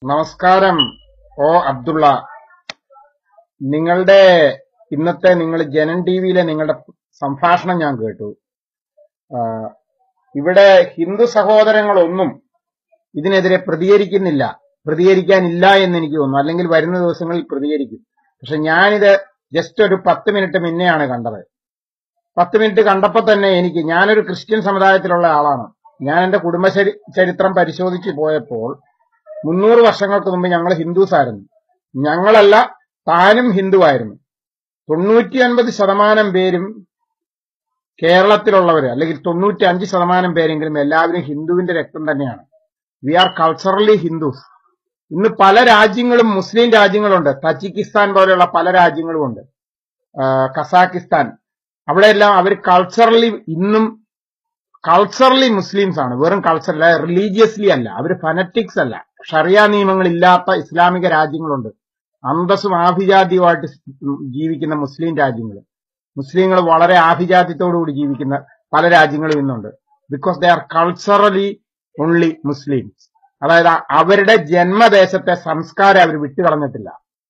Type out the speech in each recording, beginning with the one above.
നമസ്കാരം ഓ അബ്ദുള്ള നിങ്ങളുടെ ഇന്നത്തെ നിങ്ങൾ ജനൻ ടിവിയിലെ നിങ്ങളുടെ സംഭാഷണം ഞാൻ കേട്ടു ആ, ഇവിടെ ഹിന്ദു സഹോദരങ്ങളൊന്നും ഇതിനെതിരെ പ്രതികരിക്കുന്നില്ല പ്രതികരിക്കാനില്ല എന്ന് എനിക്ക് തോന്നുന്നു അല്ലെങ്കിൽ വരുന്ന ദിവസങ്ങളിൽ പ്രതികരിക്കും പക്ഷെ ഞാനിത് ജസ്റ്റ് ഒരു പത്ത് മിനിറ്റ് മുന്നെയാണ് കണ്ടത് പത്ത് മിനിറ്റ് കണ്ടപ്പോൾ തന്നെ എനിക്ക് ഞാനൊരു ക്രിസ്ത്യൻ സമുദായത്തിലുള്ള ആളാണ് ഞാൻ എന്റെ കുടുംബ ചരി- ചരിത്രം പരിശോധിച്ച് പോയപ്പോൾ മുന്നൂറ് വർഷങ്ങൾക്ക് മുമ്പ് ഞങ്ങൾ ഹിന്ദുസ് ആയിരുന്നു ഞങ്ങളല്ല താനും ഹിന്ദുവായിരുന്നു തൊണ്ണൂറ്റി അൻപത് ശതമാനം പേരും കേരളത്തിലുള്ളവർ അല്ലെങ്കിൽ തൊണ്ണൂറ്റി അഞ്ച് ശതമാനം പേരെങ്കിലും എല്ലാവരും ഹിന്ദുവിന്റെ രക്തം തന്നെയാണ് വി ആർ കൾച്ചറലി ഹിന്ദുസ് ഇന്ന് പല രാജ്യങ്ങളും മുസ്ലിം രാജ്യങ്ങളുണ്ട് തജിക്കിസ്ഥാൻ പോലെയുള്ള പല രാജ്യങ്ങളുമുണ്ട് ആ, കസാക്കിസ്ഥാൻ അവിടെയെല്ലാം അവർ കൾച്ചറലി ഇന്നും കൾച്ചറലി മുസ്ലിംസ് ആണ് വെറും കൾച്ചറൽ റിലീജിയസ്ലി അല്ല അവർ ഫനറ്റിക്സ് അല്ല ഷറിയ നിയമങ്ങൾ ഇല്ലാത്ത ഇസ്ലാമിക രാജ്യങ്ങളുണ്ട് അന്തസ്സും ആഭിജാത്യവുമായിട്ട് ജീവിക്കുന്ന മുസ്ലിം രാജ്യങ്ങൾ മുസ്ലിങ്ങൾ വളരെ ആഭിജാത്യത്തോടുകൂടി ജീവിക്കുന്ന പല രാജ്യങ്ങളും ഇന്നുണ്ട് because they are culturally only Muslims അതായത് അവരുടെ ജന്മദേശത്തെ സംസ്കാരം അവർ വിട്ടുകളഞ്ഞിട്ടില്ല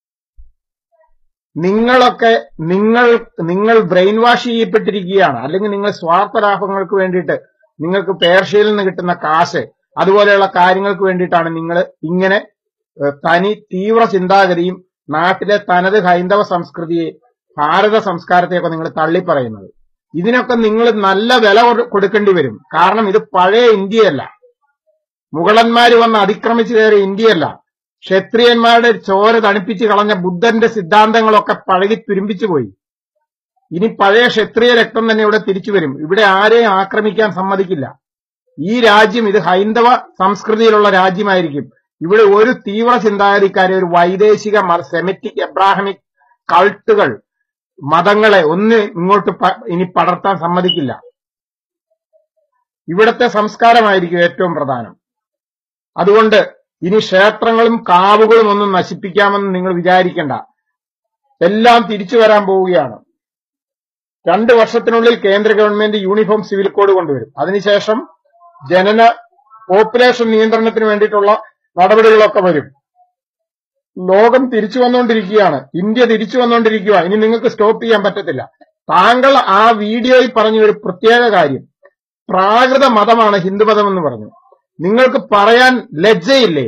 നിങ്ങളൊക്കെ നിങ്ങൾ നിങ്ങൾ ബ്രെയിൻ വാഷ് ചെയ്യപ്പെട്ടിരിക്കുകയാണ് അല്ലെങ്കിൽ നിങ്ങൾ സ്വാർത്ഥ ലാഭങ്ങൾക്ക് വേണ്ടിയിട്ട് നിങ്ങൾക്ക് പേർഷ്യയിൽ നിന്ന് കിട്ടുന്ന കാശ് അതുപോലെയുള്ള കാര്യങ്ങൾക്ക് വേണ്ടിയിട്ടാണ് നിങ്ങൾ ഇങ്ങനെ ഏഹ്, തനി തീവ്ര ചിന്താഗതിയും നാട്ടിലെ തനത് ഹൈന്ദവ സംസ്കൃതിയെ ഭാരത സംസ്കാരത്തെയൊക്കെ നിങ്ങൾ തള്ളിപ്പറയുന്നത് ഇതിനൊക്കെ നിങ്ങൾ നല്ല വില കൊടു- കൊടുക്കേണ്ടി വരും കാരണം ഇത് പഴയ ഇന്ത്യയല്ല മുഗളന്മാര് വന്ന് അതിക്രമിച്ചു കയറിയ ഇന്ത്യയല്ല ക്ഷത്രിയന്മാരുടെ ചോര തണുപ്പിച്ച് കളഞ്ഞ ബുദ്ധന്റെ സിദ്ധാന്തങ്ങളൊക്കെ പഴകി തുരുമ്പിച്ചു പോയി ഇനി പഴയ ക്ഷത്രിയ രക്തം തന്നെ ഇവിടെ തിരിച്ചു വരും ഇവിടെ ആരെയും ആക്രമിക്കാൻ സമ്മതിക്കില്ല ഈ രാജ്യം ഇത് ഹൈന്ദവ സംസ്കൃതിയിലുള്ള രാജ്യമായിരിക്കും ഇവിടെ ഒരു തീവ്ര ചിന്താഗതിക്കാരെ ഒരു വൈദേശിക മത- സെമിറ്റിക് എബ്രാഹമിക് കൾട്ടുകൾ മതങ്ങളെ ഒന്ന് ഇങ്ങോട്ട് പ- ഇനി പടർത്താൻ സമ്മതിക്കില്ല ഇവിടത്തെ സംസ്കാരമായിരിക്കും ഏറ്റവും പ്രധാനം അതുകൊണ്ട് ഇനി ക്ഷേത്രങ്ങളും കാവുകളും ഒന്നും നശിപ്പിക്കാമെന്ന് നിങ്ങൾ വിചാരിക്കേണ്ട എല്ലാം തിരിച്ചു വരാൻ പോവുകയാണ് രണ്ട് വർഷത്തിനുള്ളിൽ കേന്ദ്ര ഗവൺമെന്റ് യൂണിഫോം സിവിൽ കോഡ് കൊണ്ടുവരും അതിനുശേഷം ജനന പോപ്പുലേഷൻ നിയന്ത്രണത്തിന് വേണ്ടിയിട്ടുള്ള നടപടികളൊക്കെ വരും ലോകം തിരിച്ചു വന്നുകൊണ്ടിരിക്കുകയാണ് ഇന്ത്യ തിരിച്ചു വന്നുകൊണ്ടിരിക്കുക ഇനി നിങ്ങൾക്ക് സ്റ്റോപ്പ് ചെയ്യാൻ പറ്റത്തില്ല താങ്കൾ ആ വീഡിയോയിൽ പറഞ്ഞ ഒരു പ്രത്യേക കാര്യം പ്രാകൃത മതമാണ് ഹിന്ദുമതം എന്ന് പറഞ്ഞു നിങ്ങൾക്ക് പറയാൻ ലജ്ജയില്ലേ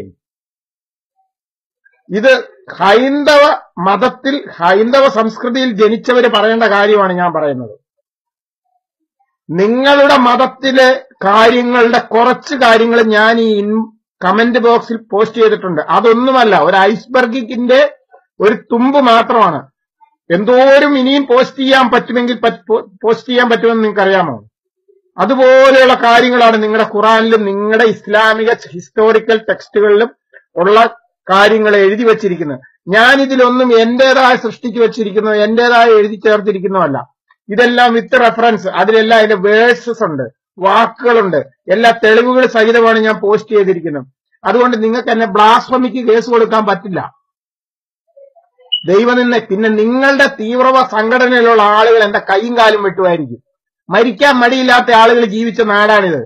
ഇത് ഹൈന്ദവ മതത്തിൽ ഹൈന്ദവ സംസ്കൃതിയിൽ ജനിച്ചവര് പറയേണ്ട കാര്യമാണ് ഞാൻ പറയുന്നത് നിങ്ങളുടെ മതത്തിലെ കാര്യങ്ങളുടെ കുറച്ച് കാര്യങ്ങൾ ഞാൻ ഈ കമന്റ് ബോക്സിൽ പോസ്റ്റ് ചെയ്തിട്ടുണ്ട് അതൊന്നുമല്ല ഒരു ഐസ്ബർഗിന്റെ ഒരു തുമ്പ് മാത്രമാണ് എന്തോരം ഇനിയും പോസ്റ്റ് ചെയ്യാൻ പറ്റുമെങ്കിൽ പറ്റ്- പോസ്റ്റ് ചെയ്യാൻ പറ്റുമെന്ന് നിങ്ങൾക്ക് അറിയാമോ അതുപോലെയുള്ള കാര്യങ്ങളാണ് നിങ്ങളുടെ ഖുറാനിലും നിങ്ങളുടെ ഇസ്ലാമിക ഹിസ്റ്റോറിക്കൽ ടെക്സ്റ്റുകളിലും ഉള്ള കാര്യങ്ങൾ എഴുതി വച്ചിരിക്കുന്നത് ഞാൻ ഇതിലൊന്നും എന്റേതായ സൃഷ്ടിച്ചു വെച്ചിരിക്കുന്നു എന്റേതായ എഴുതി ചേർത്തിരിക്കുന്നതല്ല ഇതെല്ലാം വിത്ത് റെഫറൻസ് അതിലെല്ലാം അതിന്റെ വേഴ്സസ് ഉണ്ട് വാക്കുകളുണ്ട് എല്ലാ തെളിവുകൾ സഹിതമാണ് ഞാൻ പോസ്റ്റ് ചെയ്തിരിക്കുന്നത് അതുകൊണ്ട് നിങ്ങൾക്ക് എന്നെ ബ്ലാസ്ഫമിക്ക് കേസ് കൊടുക്കാൻ പറ്റില്ല ദൈവനിന്നെ പിന്നെ നിങ്ങളുടെ തീവ്രവ സംഘടനയിലുള്ള ആളുകൾ എന്റെ കൈയും കാലും വെട്ടുമായിരിക്കും മരിക്കാൻ മടിയില്ലാത്ത ആളുകൾ ജീവിച്ച നാടാണിത്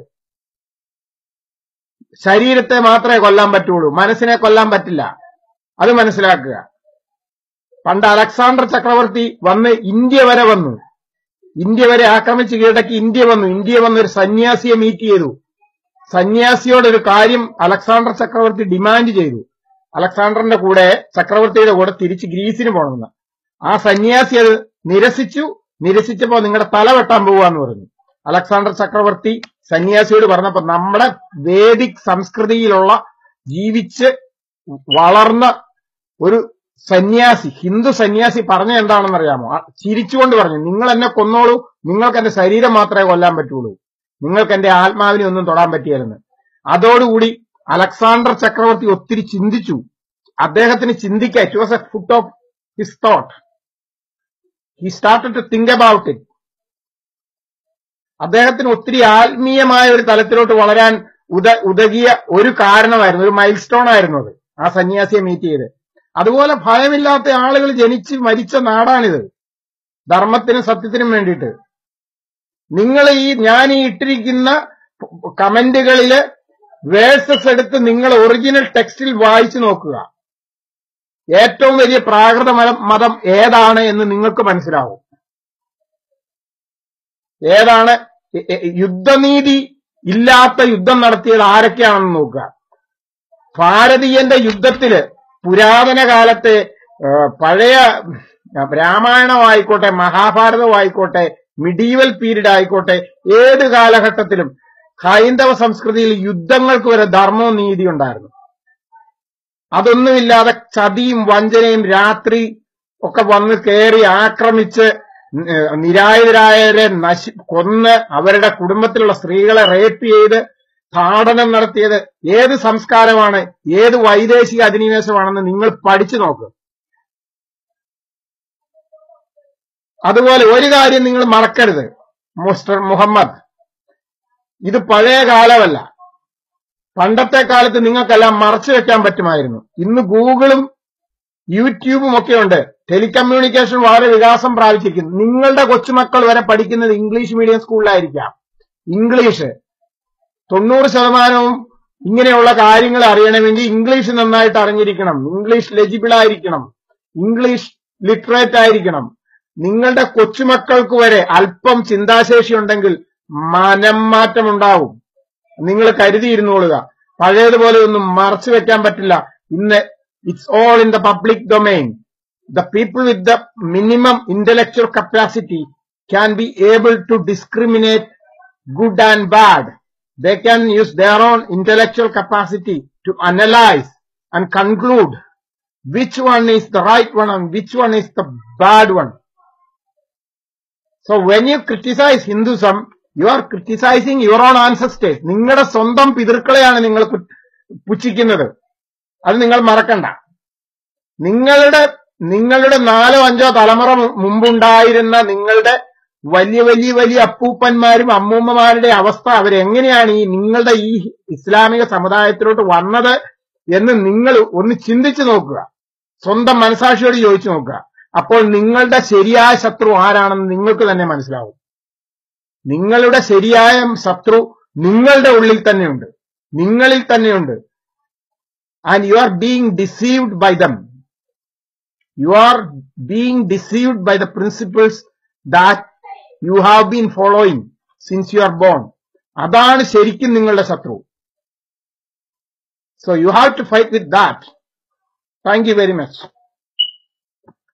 ശരീരത്തെ മാത്രമേ കൊല്ലാൻ പറ്റുള്ളൂ മനസ്സിനെ കൊല്ലാൻ പറ്റില്ല അത് മനസ്സിലാക്കുക പണ്ട് അലക്സാണ്ടർ ചക്രവർത്തി വന്ന് ഇന്ത്യ വരെ വന്നു ഇന്ത്യ വരെ ആക്രമിച്ച് കീഴടക്കി ഇന്ത്യ വന്നു ഇന്ത്യ വന്ന് ഒരു സന്യാസിയെ മീറ്റ് ചെയ്തു സന്യാസിയോട് ഒരു കാര്യം അലക്സാണ്ടർ ചക്രവർത്തി ഡിമാൻഡ് ചെയ്തു അലക്സാണ്ടറിന്റെ കൂടെ ചക്രവർത്തിയുടെ കൂടെ തിരിച്ച് ഗ്രീസിന് പോകണമെന്ന് ആ സന്യാസി അത് നിരസിച്ചു നിരസിച്ചപ്പോ നിങ്ങളുടെ തല വെട്ടാൻ പോവാന്ന് പറഞ്ഞു അലക്സാണ്ടർ ചക്രവർത്തി സന്യാസിയോട് പറഞ്ഞപ്പോ നമ്മുടെ വേദിക് സംസ്കൃതിയിലുള്ള ജീവിച്ച് വളർന്ന ഒരു സന്യാസി ഹിന്ദു സന്യാസി പറഞ്ഞ എന്താണെന്ന് അറിയാമോ ആ ചിരിച്ചുകൊണ്ട് പറഞ്ഞു നിങ്ങൾ എന്നെ കൊന്നോളൂ നിങ്ങൾക്ക് എന്റെ ശരീരം മാത്രമേ കൊല്ലാൻ പറ്റുള്ളൂ നിങ്ങൾക്ക് എന്റെ ആത്മാവിനെ ഒന്നും തൊടാൻ പറ്റിയായിരുന്നു അതോടുകൂടി അലക്സാണ്ടർ ചക്രവർത്തി ഒത്തിരി ചിന്തിച്ചു അദ്ദേഹത്തിന് ചിന്തിക്കാൻ it was a foot of his thought he started to think about it അദ്ദേഹത്തിന് ഒത്തിരി ആത്മീയമായ ഒരു തലത്തിലോട്ട് വളരാൻ ഉദ ഉതകിയ ഒരു കാരണമായിരുന്നു ഒരു മൈൽ സ്റ്റോൺ ആയിരുന്നു അത് ആ സന്യാസിയെ മീറ്റ് ചെയ്ത് അതുപോലെ ഭയമില്ലാത്ത ആളുകൾ ജനിച്ച് മരിച്ച നാടാണിത് ധർമ്മത്തിനും സത്യത്തിനും വേണ്ടിയിട്ട് നിങ്ങൾ ഈ ഞാൻ ഈ ഇട്ടിരിക്കുന്ന കമന്റുകളില് വേഴ്സസ് എടുത്ത് നിങ്ങൾ ഒറിജിനൽ ടെക്സ്റ്റിൽ വായിച്ചു നോക്കുക ഏറ്റവും വലിയ പ്രാകൃത മതം മതം ഏതാണ് എന്ന് നിങ്ങൾക്ക് മനസ്സിലാവും ഏതാണ് എ- എ- യുദ്ധനീതി ഇല്ലാത്ത യുദ്ധം നടത്തിയത് ആരൊക്കെയാണെന്ന് നോക്കുക ഭാരതീയന്റെ യുദ്ധത്തില് പുരാതന കാലത്തെ ആ, പഴയ ആ, രാമായണമായിക്കോട്ടെ മഹാഭാരതമായിക്കോട്ടെ മിഡീവൽ പീരീഡ് ആയിക്കോട്ടെ ഏത് കാലഘട്ടത്തിലും ഹൈന്ദവ സംസ്കൃതിയിൽ യുദ്ധങ്ങൾക്ക് വരെ ധർമ്മവും നീതി ഉണ്ടായിരുന്നു അതൊന്നുമില്ലാതെ ചതിയും വഞ്ചനയും രാത്രി ഒക്കെ വന്ന് കയറി ആക്രമിച്ച് നി- നിരായുധരായവരെ നശി കൊന്ന് അവരുടെ കുടുംബത്തിലുള്ള സ്ത്രീകളെ റേപ്പ് ചെയ്ത് താടനം നടത്തിയത് ഏത് സംസ്കാരമാണ് ഏത് വൈദേശിക അധിനിവേശമാണെന്ന് നിങ്ങൾ പഠിച്ചു നോക്ക് അതുപോലെ ഒരു കാര്യം നിങ്ങൾ മറക്കരുത് മിസ്റ്റർ മുഹമ്മദ് ഇത് പഴയ കാലമല്ല പണ്ടത്തെ കാലത്ത് നിങ്ങൾക്കെല്ലാം മറച്ചു വെക്കാൻ പറ്റുമായിരുന്നു ഇന്ന് ഗൂഗിളും യൂട്യൂബും ഒക്കെ ഉണ്ട് ടെലികമ്മ്യൂണിക്കേഷൻ വളരെ വികാസം പ്രാപിച്ചിരിക്കുന്നു നിങ്ങളുടെ കൊച്ചുമക്കൾ വരെ പഠിക്കുന്നത് ഇംഗ്ലീഷ് മീഡിയം സ്കൂളിലായിരിക്കാം ഇംഗ്ലീഷ് തൊണ്ണൂറ് ശതമാനവും ഇങ്ങനെയുള്ള കാര്യങ്ങൾ അറിയണമെങ്കിൽ ഇംഗ്ലീഷ് നന്നായിട്ട് അറിഞ്ഞിരിക്കണം ഇംഗ്ലീഷ് ലെജിബിൾ ആയിരിക്കണം ഇംഗ്ലീഷ് ലിറ്ററേറ്റ് ആയിരിക്കണം നിങ്ങളുടെ കൊച്ചുമക്കൾക്ക് വരെ അല്പം ചിന്താശേഷി ഉണ്ടെങ്കിൽ മനം മാറ്റം ഉണ്ടാവും നിങ്ങൾ കരുതിയിരുന്നോളുക പഴയതുപോലെ ഒന്നും മറച്ചു വെക്കാൻ പറ്റില്ല ഇന്ന് it's all in the public domain the people with the minimum intellectual capacity can be able to discriminate good and bad. They can use their own intellectual capacity to analyze and conclude which one is the right one and which one is the bad one. So when you criticize Hinduism, you are criticizing your own ancestors. നിങ്ങളുടെ സ്വന്തം പിതൃക്കളെയാണ് നിങ്ങൾ കു- പുച്ഛിക്കുന്നത് അത് നിങ്ങൾ മറക്കണ്ട നിങ്ങളുടെ നിങ്ങളുടെ നാലോ അഞ്ചോ തലമുറ മു- മുമ്പുണ്ടായിരുന്ന നിങ്ങളുടെ വലിയ വലിയ വലിയ അപ്പൂപ്പന്മാരും അമ്മൂമ്മമാരുടെ അവസ്ഥ അവരെങ്ങനെയാണ് ഈ നിങ്ങളുടെ ഈ ഇസ്ലാമിക സമുദായത്തിലോട്ട് വന്നത് എന്ന് നിങ്ങൾ ഒന്ന് ചിന്തിച്ചു നോക്കുക സ്വന്തം മനസാക്ഷിയോട് ചോദിച്ചു നോക്കുക അപ്പോൾ നിങ്ങളുടെ ശരിയായ ശത്രു ആരാണെന്ന് നിങ്ങൾക്ക് തന്നെ മനസ്സിലാവും നിങ്ങളുടെ ശരിയായ ശത്രു നിങ്ങളുടെ ഉള്ളിൽ തന്നെയുണ്ട് നിങ്ങളിൽ തന്നെയുണ്ട് and you are being deceived by them you are being deceived by the principles that you have been following since you are born. അതാണ് ശരിക്കും നിങ്ങളുടെ ശത്രു so you have to fight with that thank you very much